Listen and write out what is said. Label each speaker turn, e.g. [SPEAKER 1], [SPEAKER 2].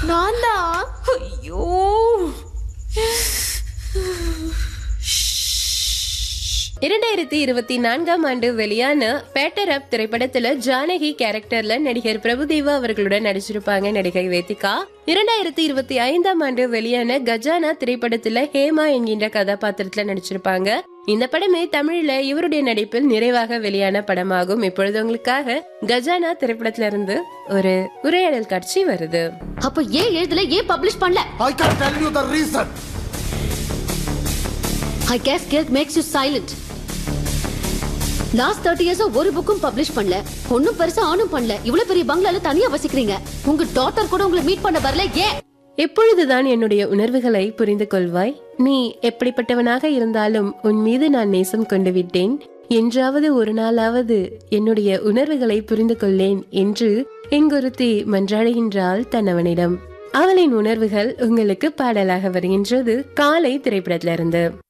[SPEAKER 1] நான் தான்
[SPEAKER 2] ஐயோ இரண்டாயிரத்தி இருபத்தி நான்காம் ஆண்டு வெளியான பேட்டர் அப் திரைப்படத்துல ஜானகி கேரக்டர்ல நடிகர் பிரபுதேவா அவர்களுடன் நடிச்சிருப்பாங்க நடிகை வேதிகா இரண்டாயிரத்தி இருபத்தி ஐந்தாம் ஆண்டு வெளியான கஜானா திரைப்படத்துல ஹேமா என்கின்ற கதாபாத்திரத்துல நடிச்சிருப்பாங்க இந்த படமே தமிழ்ல இவருடைய நடிப்பில் நிறைவாக வெளியான படமாகும் இப்பொழுது உங்களுக்காக கஜானா திரைப்படத்துல இருந்து ஒரு உரையாடல் காட்சி வருது
[SPEAKER 1] அப்ப ஏன் எழுதல ஏன் பப்ளிஷ் பண்ணல
[SPEAKER 3] I can tell you the reason.
[SPEAKER 1] I guess guilt makes you silent last thirty இயர்ஸா ஒரு புக்கும் பப்ளிஷ் பண்ணல ஒன்னும் பெருசா ஆனும் பண்ணல இவ்வளவு பெரிய பங்களால தனியா வசிக்கிறீங்க உங்க டாட்டர் கூட உங்களை மீட் பண்ண வரல ஏன்
[SPEAKER 2] எப்பொழுதுதான் என்னுடைய உணர்வுகளை புரிந்து கொள்வாய் நீ எப்படிப்பட்டவனாக இருந்தாலும் உன் மீது நான் நேசம் கொண்டு விட்டேன் என்றாவது ஒரு நாளாவது என்னுடைய உணர்வுகளை புரிந்து கொள்ளேன் என்று எங்கொருத்தி மன்றாடுகின்றாள் தன்னவனிடம் அவளின் உணர்வுகள் உங்களுக்கு பாடலாக வருகின்றது காலை திரைப்படத்திலிருந்து